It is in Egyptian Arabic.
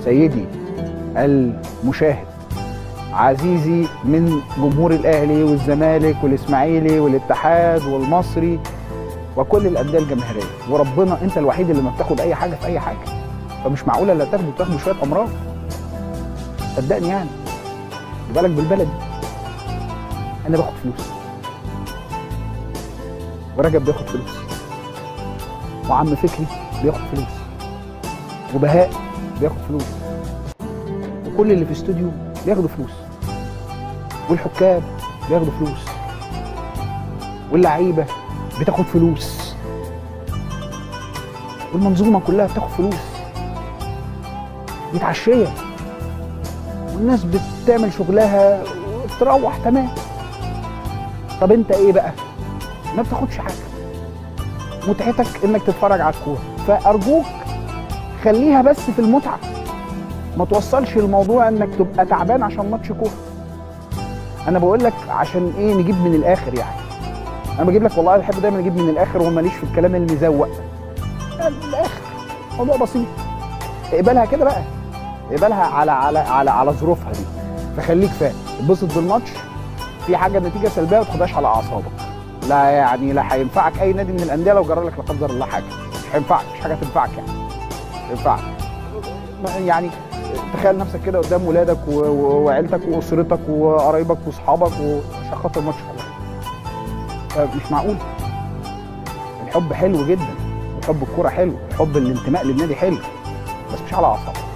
سيدي المشاهد عزيزي من جمهور الاهلي والزمالك والاسماعيلي والاتحاد والمصري وكل الانديه الجماهيريه وربنا انت الوحيد اللي ما بتاخد اي حاجه في اي حاجه فمش معقوله لا تاخدوا تاخدوا شويه امراض صدقني يعني خد بالك بالبلدي انا باخد فلوس ورجب بياخد فلوس وعم فكري بياخد فلوس وبهاء بياخد فلوس وكل اللي في استوديو بياخدوا فلوس والحكام بياخدوا فلوس واللعيبه بتاخد فلوس والمنظومه كلها بتاخد فلوس متعشيه والناس بتعمل شغلها وتروح تمام طب انت ايه بقى ما بتاخدش حاجه متعتك انك تتفرج على الكوره فارجوك خليها بس في المتعه ما توصلش الموضوع انك تبقى تعبان عشان ماتش كوره انا بقول لك عشان ايه نجيب من الاخر يعني انا بجيب لك والله بحب دايما اجيب من الاخر وماليش في الكلام المزوق من الاخر موضوع بسيط اقبلها كده بقى اقبلها على على على على ظروفها دي فخليك فاهم اتبسط بالماتش في حاجه نتيجه سلبيه ما تاخدهاش على اعصابك لا يعني لا هينفعك اي نادي من الانديه لو جرى لك لا قدر الله حاجه مش هينفعك مش حاجه تنفعك يعني تنفعك يعني تخيل نفسك كده قدام ولادك و- و- وعيلتك واسرتك وقرايبك واصحابك وعشان خاطر ماتش كوره فمش معقول الحب حلو جدا وحب الكوره حلو وحب الانتماء للنادي حلو بس مش على اعصابك